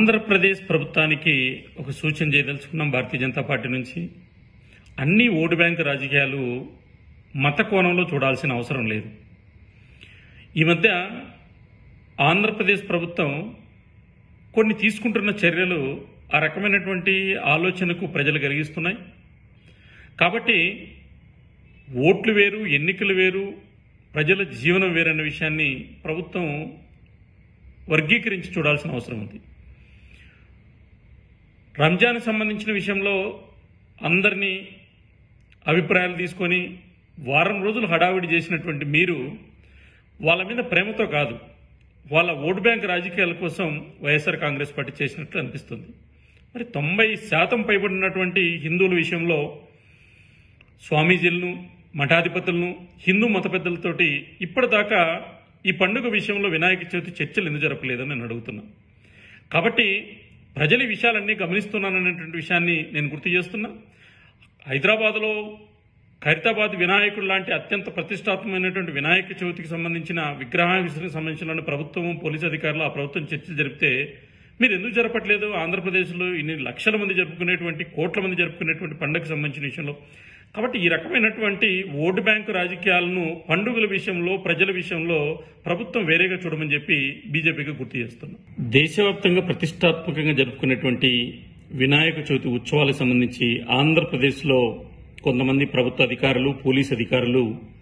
ఆంధ్రప్రదేశ్ ప్రభుత్వానికి ఒక సూచన చేయదలుచుకున్నాం భారతీయ జనతా పార్టీ నుంచి అన్ని ఓటు బ్యాంక్ రాజకీయాలు మత కోణంలో చూడాల్సిన అవసరం లేదు ఈ మధ్య ఆంధ్రప్రదేశ్ ప్రభుత్వం కొన్ని తీసుకుంటున్న చర్యలు ఆ రకమైనటువంటి ఆలోచనకు ప్రజలు కలిగిస్తున్నాయి కాబట్టి ఓట్లు వేరు ఎన్నికలు వేరు ప్రజల జీవనం వేరన్న విషయాన్ని ప్రభుత్వం వర్గీకరించి చూడాల్సిన అవసరం ఉంది రంజాన్ సంబంధించిన విషయంలో అందరినీ అభిప్రాయాలు తీసుకొని వారం రోజులు హడావిడి చేసినటువంటి మీరు వాళ్ళ మీద ప్రేమతో కాదు వాళ్ళ ఓటు బ్యాంక్ రాజకీయాల కోసం వైఎస్ఆర్ కాంగ్రెస్ పార్టీ చేసినట్లు అనిపిస్తుంది మరి తొంభై శాతం పైబడినటువంటి హిందువుల విషయంలో స్వామీజీలను మఠాధిపతులను హిందూ మత పెద్దలతోటి ఇప్పటిదాకా ఈ పండుగ విషయంలో వినాయక చవితి చర్చలు ఎందుకు జరపలేదని నేను అడుగుతున్నా కాబట్టి ప్రజలు ఈ విషయాలన్నీ గమనిస్తున్నాననేటువంటి విషయాన్ని నేను గుర్తు చేస్తున్నా హైదరాబాద్లో ఖైరతాబాద్ వినాయకుడు లాంటి అత్యంత ప్రతిష్టాత్మకమైనటువంటి వినాయక చవితికి సంబంధించిన విగ్రహానికి సంబంధించిన ప్రభుత్వం పోలీసు అధికారులు ఆ ప్రభుత్వం చర్చలు జరిపితే మీరు ఎందుకు జరపట్లేదు ఆంధ్రప్రదేశ్లో ఇన్ని లక్షల మంది జరుపుకునేటువంటి కోట్ల మంది జరుపుకునేటువంటి పండుగకు సంబంధించిన విషయంలో కాబట్టి ఈ రకమైనటువంటి ఓటు బ్యాంకు రాజకీయాలను పండుగల విషయంలో ప్రజల విషయంలో ప్రభుత్వం వేరేగా చూడమని చెప్పి బీజేపీకి గుర్తు చేస్తున్నాం దేశవ్యాప్తంగా ప్రతిష్టాత్మకంగా జరుపుకునేటువంటి వినాయక చవితి ఉత్సవాలకు సంబంధించి ఆంధ్రప్రదేశ్లో కొంతమంది ప్రభుత్వ అధికారులు పోలీస్ అధికారులు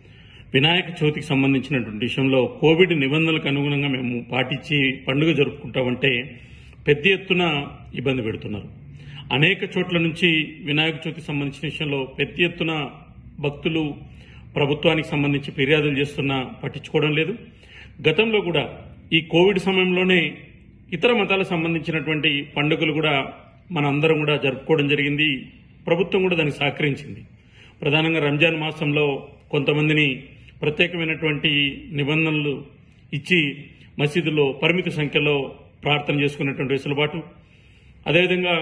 వినాయక చవితికి సంబంధించినటువంటి విషయంలో కోవిడ్ నిబంధనలకు అనుగుణంగా మేము పాటించి పండుగ జరుపుకుంటామంటే పెద్ద ఎత్తున ఇబ్బంది పెడుతున్నారు అనేక చోట్ల నుంచి వినాయక చవితికి సంబంధించిన విషయంలో పెద్ద ఎత్తున భక్తులు ప్రభుత్వానికి సంబంధించి ఫిర్యాదులు చేస్తున్నా పట్టించుకోవడం లేదు గతంలో కూడా ఈ కోవిడ్ సమయంలోనే ఇతర మతాలకు సంబంధించినటువంటి పండుగలు కూడా మన అందరం కూడా జరుపుకోవడం జరిగింది ప్రభుత్వం కూడా దానికి సహకరించింది ప్రధానంగా రంజాన్ మాసంలో కొంతమందిని ప్రత్యేకమైనటువంటి నిబంధనలు ఇచ్చి మసీదుల్లో పరిమిత సంఖ్యలో ప్రార్థన చేసుకునేటువంటి వెసులుబాటు అదేవిధంగా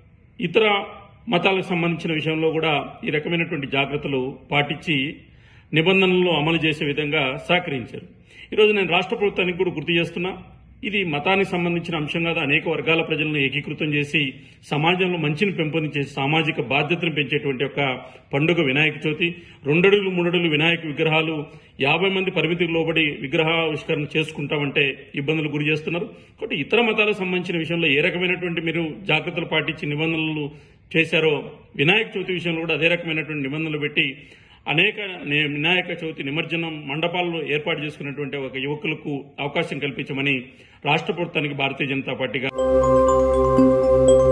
ఇతర మతాలకు సంబంధించిన విషయంలో కూడా ఈ రకమైనటువంటి జాగ్రత్తలు పాటించి నిబంధనలను అమలు చేసే విధంగా సహకరించారు ఈరోజు నేను రాష్ట్ర ప్రభుత్వానికి కూడా గుర్తు చేస్తున్నా ఇది మతానికి సంబంధించిన అంశం కాదు అనేక వర్గాల ప్రజలను ఏకీకృతం చేసి సమాజంలో మంచిని పెంపొందించే సామాజిక బాధ్యతను పెంచేటువంటి ఒక పండుగ వినాయక చవితి రెండడుగులు మూడడుగులు వినాయక విగ్రహాలు యాభై మంది పరిమితికి లోబడి విగ్రహావిష్కరణ చేసుకుంటామంటే ఇబ్బందులు గురి చేస్తున్నారు కాబట్టి ఇతర మతాలకు సంబంధించిన విషయంలో ఏ రకమైనటువంటి మీరు జాగ్రత్తలు పాటించి నిబంధనలు చేశారో వినాయక చవితి విషయంలో కూడా అదే రకమైనటువంటి నిబంధనలు పెట్టి అనేక నే- వినాయక చవితి నిమజ్జనం మండపాల్లో ఏర్పాటు చేసుకున్నటువంటి ఒక యువకులకు అవకాశం కల్పించమని రాష్ట్ర ప్రభుత్వానికి భారతీయ జనతా పార్టీగా